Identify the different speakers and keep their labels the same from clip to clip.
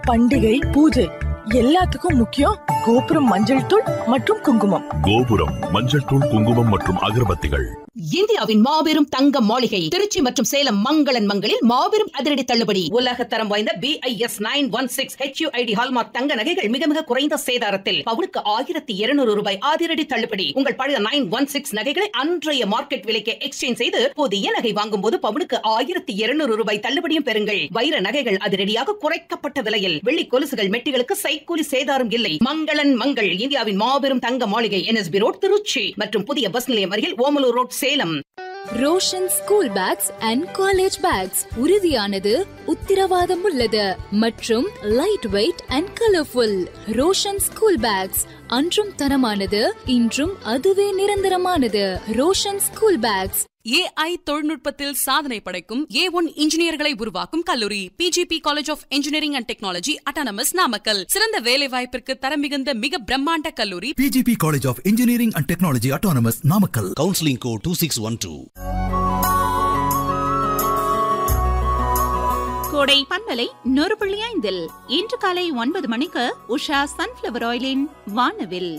Speaker 1: பண்டிகை பூஜை எல்லாத்துக்கும் முக்கியம் கோபுரம் மஞ்சள் தூள் மற்றும் குங்குமம்
Speaker 2: கோபுரம் மஞ்சள் தூள் குங்குமம் மற்றும் அகர்பத்திகள்
Speaker 3: இந்தியாவின் மாபெரும் தங்க மாளிகை திருச்சி மற்றும் சேலம் மங்களன் மங்களில் மாபெரும் அதிரடி தள்ளுபடி உலக தரம் வாய்ந்த B I S nine one six HUID hallmark தங்க நகைகள் மிக மிக குறைந்த சேதாரத்தில் பவுனுக்கு ஆயிரத்தி இருநூறு ரூபாய் அதிரடி தள்ளுபடி உங்கள் பழைய நைன் ஒன் சிக்ஸ் நகைகளை அன்றைய மார்க்கெட் விலைக்கு எக்ஸ்சேஞ்ச் செய்து புதிய நகை வாங்கும் போது பவுனுக்கு ஆயிரத்தி இருநூறு ரூபாய் தள்ளுபடியும் பெறுங்கள் வைர நகைகள் அதிரடியாக குறைக்கப்பட்ட விலையில் வெள்ளி கொலுசுகள் மெட்டிகளுக்கு சைக்கூலி சேதாரம் இல்லை மங்களன் மங்கள் இந்தியாவின் மாபெரும் தங்க மாளிகை என்எஸ்பி ரோட் திருச்சி மற்றும் புதிய பஸ் நிலையம் அருகில் Omalur road Salem
Speaker 4: Roshan school bags and college bags உறுதியானது உத்திரவாதம் உள்ளது மற்றும் light weight and colourful Roshan school bags அன்றும் தரமானது இன்றும் அதுவே நிரந்தரமானது ரோஷன் ஸ்கூல் பேக்ஸ்
Speaker 5: ஏஐ தொழில்நுட்பத்தில் சாதனை படைக்கும் ஏ ஒன் இன்ஜினியர்களை உருவாக்கும் கல்லூரி PGP college of engineering and technology autonomous Namakkal சிறந்த வேலை வாய்ப்பிற்கு தரம் மிகுந்த மிக பிரம்மாண்ட கல்லூரி
Speaker 6: PGP College of Engineering and Technology Autonomous Namakkal.
Speaker 7: Counselling code two six one two
Speaker 8: Kodai பண்பலை நூறு புள்ளி ஐந்தில் இன்று காலை ஒன்பது மணிக்கு உஷா சன்ஃபிளவர் ஆயிலின் வானவில்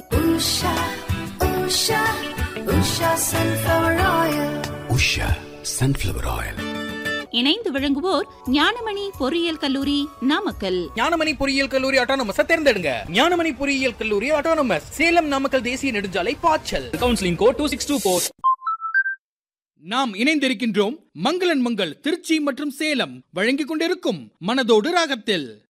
Speaker 7: உஷா சன்ஃபிளவர் ஆயில்
Speaker 8: இணைந்து விளங்குவோர் ஞானமணி பொறியியல் கல்லூரி நாமக்கல்
Speaker 9: ஞானமணி பொறியியல் கல்லூரி ஆட்டோனமஸ் தேர்ந்தெடுங்க ஞானமணி பொறியியல் கல்லூரி ஆட்டோனமஸ் சேலம் நாமக்கல் தேசிய நெடுஞ்சாலை பாய்ச்சல் counselling code two six two four நாம் இணைந்திருக்கின்றோம் மங்களன் மங்கள் திருச்சி மற்றும் சேலம் வழங்கிக் கொண்டிருக்கும் மனதோடு ராகத்தில்